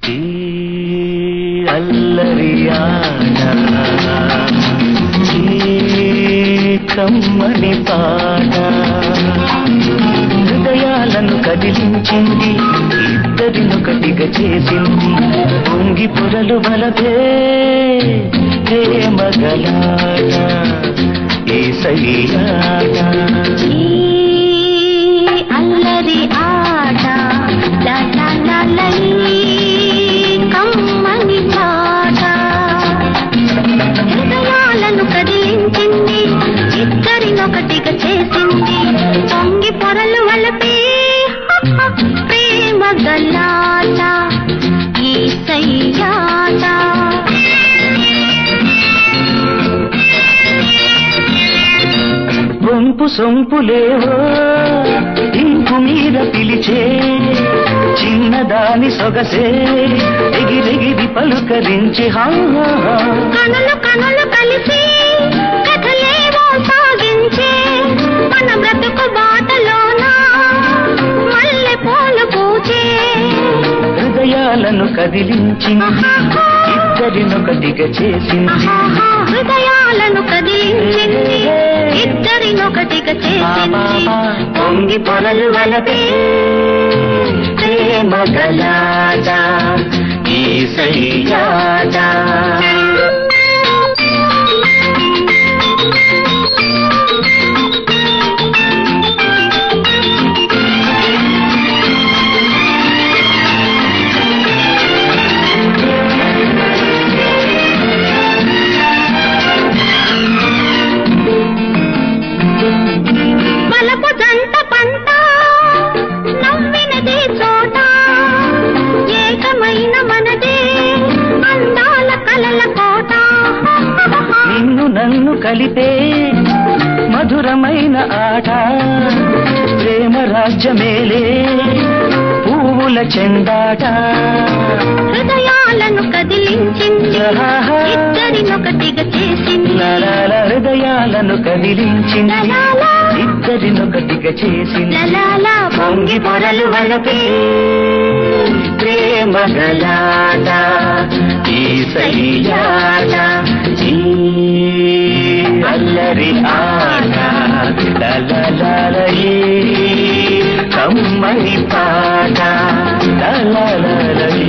ఈ అల్లరి ఆట ఈ కమ్మని పాట హృదయాలను కదిలించింది ఇద్దరినొకటిగా చేసింది పొంగి పొరలు బలపే ప్రేమగలాట ఈ సయ్యాట ఈ అల్లరి ఆట లా లా లా లా ఈ కమ్మని పాట హృదయాలను కదిలించింది ఇద్దరినొకటిగా చేసింది పొంగి పొరలు వలపే ప్రేమ గల్లాట ఈ సయ్యాట వంపు సొంపులేవో ఇంపు మీద పిలిచే చిన్నదాని సొగసే ఎగిరెగిరి పలుకరించి హా హా, హా. కనులు కనులు కలిసి కథలేవో సాగించే మన బ్రతుకు బాటలోన మల్లె పూలు పూచే హృదయాలను కదిలించింది ఇద్దరినొకటిగా చేసింది ఆహాహా, హృదయాలను కదిలించింది ఇద్దరినొకటిగా చేసింది పొంగి పొరలు వలపే ప్రేమ గలాట ఈ సయ్యాట బలపు జంట పంట నవ్వినదే చోట ఏకమైన మనదే అందాల కలల కోట నిన్ను నన్ను కలిపే మధురమైన ఆట ప్రేమ రాజ్యమేలే పువ్వుల చెందాట హృదయాలను కదిలించింది ఇద్దరినొకటిగా చేసింది లలాల హృదయాలను కదిలించింది ఇద్దరినొకటిగా చేసింది లలాలా పొంగి పొరలు వలపే ప్రేమ గలాట ఈ సయ్యాట ఈ అల్లరి ఆట లలలాల ఈ కమ్మని పాట లలలాల